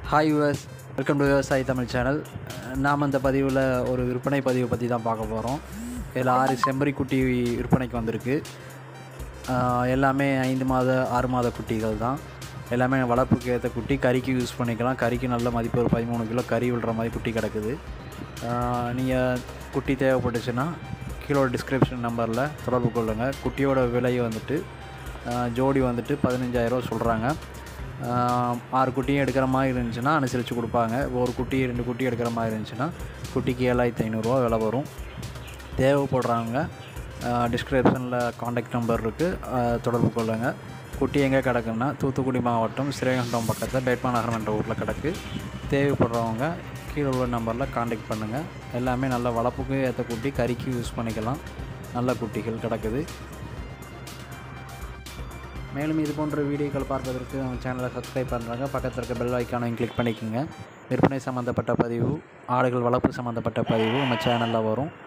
hi US welcome to விவசாயி Tamil channel நாம் இந்த பதிவில் ஒரு விற்பனை பதிவை பற்றி தான் பார்க்க போகிறோம் இதில் ஆறு செம்பரி குட்டி விற்பனைக்கு வந்திருக்கு ஆஹ் எல்லாமே ஐந்து மாத ஆறு மாத குட்டிகள் தான் எல்லாமே வளர்ப்புக்கு ஏற்ற குட்டி கறிக்கு யூஸ் பண்ணிக்கலாம் கறிக்கு நல்ல மதிப்பு ஒரு பதிமூணு கிலோ கறி விழுற மாதிரி குட்டி கிடக்குது நீங்கள் குட்டி தேவைப்பட்டுச்சுன்னா கீழே டிஸ்கிரிப்ஷன் நம்பரில் தொடர்பு கொள்ளுங்கள் குட்டியோட விலை வந்துட்டு ஆஹ் ஜோடி வந்துட்டு பதினஞ்சாயிரரூவா சொல்கிறாங்க ஆறு குட்டியும் எடுக்கிற மாதிரி இருந்துச்சுன்னா அனுசரித்து கொடுப்பாங்க ஒரு குட்டி ரெண்டு குட்டி எடுக்கிற மாதிரி இருந்துச்சுன்னா குட்டிக்கு ஏழாயிரத்தி ஐநூறுரூவா விலை வரும் தேவைப்படுறவங்க டிஸ்கிரிப்ஷனில் காண்டாக்ட் நம்பர் இருக்குது தொடர்பு கொள்ளுங்கள் குட்டி எங்கே கிடக்குன்னா தூத்துக்குடி மாவட்டம் ஸ்ரீகண்டம் பக்கத்தில் பேட்மா நகரம் என்ற ஊரில் கிடக்கு தேவைப்படுறவங்க கீழே உள்ள நம்பரில் காண்டாக்ட் பண்ணுங்கள் எல்லாமே நல்ல வளர்ப்புக்கு ஏற்ற குட்டி கறிக்கு யூஸ் பண்ணிக்கலாம் நல்ல குட்டிகள் கிடக்குது மேலும் இது போன்ற வீடியோக்கள் பார்ப்பதற்கு நம்ம சேனலை சப்ஸ்கிரைப் பண்ணுறாங்க பக்கத்தில் இருக்க பெல் ஐக்கானையும் கிளிக் பண்ணிக்கோங்க விற்பனை சம்மந்தப்பட்ட பதிவு ஆடுகள் வளர்ப்பு சம்மந்தப்பட்ட பதிவு நம்ம சேனலில் வரும்